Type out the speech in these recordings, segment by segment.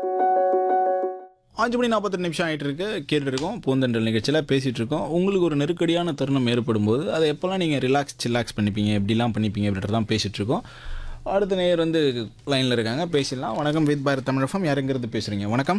அஞ்சு மணி நாற்பத்தெட்டு நிமிஷம் ஆகிட்டு இருக்கு கேட்டுட்டு இருக்கோம் பூந்தண்டல் நிகழ்ச்சியில் பேசிகிட்டு இருக்கோம் உங்களுக்கு ஒரு நெருக்கடியான தருணம் ஏற்படும் போது அதை எப்போல்லாம் நீங்கள் ரிலாக்ஸ் சில்லாக்ஸ் பண்ணிப்பீங்க எப்படிலாம் பண்ணிப்பீங்க அப்படின்றதான் பேசிகிட்டு இருக்கோம் அடுத்த நேயர் வந்து லைனில் இருக்காங்க பேசிடலாம் வணக்கம் வித் பாரத் தமிழகம் யாருங்கிறது பேசுகிறீங்க வணக்கம்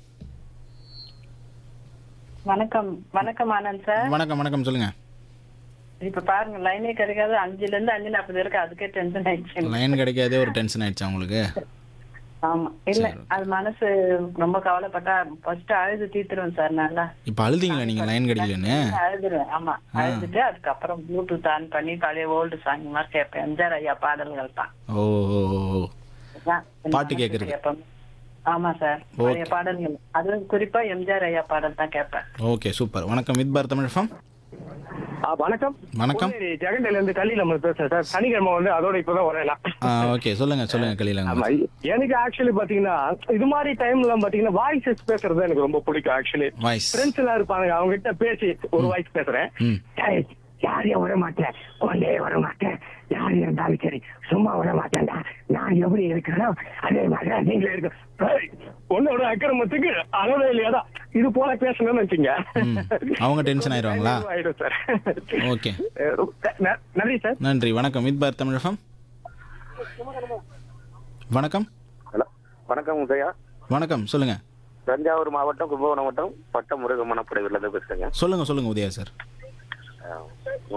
வணக்கம் வணக்கம் ஆனந்த் சார் வணக்கம் வணக்கம் சொல்லுங்கள் இப்ப பாருங்க லைனே கிடைக்காது அஞ்சுல இருந்து அஞ்சு நாற்பது இருக்கு அதுக்கே டென்ஷன் ஆயிடுச்சு லைன் கிடைக்காதே ஒரு டென்ஷன் ஆயிடுச்சா உங்களுக்கு ஆமா இல்ல அது மனசு ரொம்ப கவலைப்பட்டா ஃபர்ஸ்ட் அழுது தீத்துருவேன் சார் நல்லா இப்போ அழுதிங்களா நீங்கள் லைன் கிடைக்கலன்னு அழுதுருவேன் ஆமா அழுதுட்டு அதுக்கப்புறம் ப்ளூடூத் ஆன் பண்ணி பழைய ஓல்டு சாங் மாதிரி கேட்பேன் எம்ஜிஆர் ஐயா பாடல்கள் தான் ஓ ஓ ஓ, ஓ அதான் என் பாட்டு மனசுக்கு கேக்குறது. எப்பவுமே. ஆமா சார் பழைய பாடல்கள் அதுவும் குறிப்பா எம்ஜிஆர் ஐயா பாடல் தான் கேட்பேன் ஓகே சூப்பர் வணக்கம் வித் பாரத் தமிழகம் ஆ, வணக்கம் வணக்கம் பொன்னேரி ஜெகண்டையில இருந்து கல்லில நம்ம பேசுறேன் சார் சனிக்கிழமை வந்து அதோட இப்பதான் வரலாம் ஆ ஓகே சொல்லுங்கள் சொல்லுங்கள் கலியிலங்க ஆமா எனக்கு ஆக்சுவலி பாத்தீங்கன்னா இது மாதிரி டைம்ல பாத்தீங்கன்னா வாய்ஸஸ் பேசுறது எனக்கு ரொம்ப பிடிக்கும் ஆக்சுவலி வாய்ஸ் ஃப்ரெண்ட்ஸ் எல்லாம் இருப்பாங்க அவங்க கிட்ட பேசி ஒரு வாய்ஸ் பேசுறேன் ம் "ஏய், யாரையும் விட மாட்டேன் கொண்டே வர மாட்டேன் யார் இருந்தாலும் சரி சும்மா விட மாட்டேன்டா நான் எப்படி இருக்கிறேனோ அதே மாதிரி தான் நீங்களும் இருக்கு ஏய், உன்னோட அக்கிரமத்துக்கு அளவே இல்லையாடா இது போல பேசணும்னு வச்சுங்க ம். அவங்க tension ஆயிருவாங்களா? ஆயிடும் சார் ஓகே ந- நன்றி சார் நன்றி வணக்கம் வித் பாரத் தமிழகம் வணக்கம் ஹலோ வணக்கம் உதயா வணக்கம் சொல்லுங்க தஞ்சாவூர் மாவட்டம் கும்பகோணம் மாவட்டம் பட்ட முருகமன புடையிலிருந்து பேசுறேங்க சொல்லுங்க சொல்லுங்க உதயா சார் அஹ்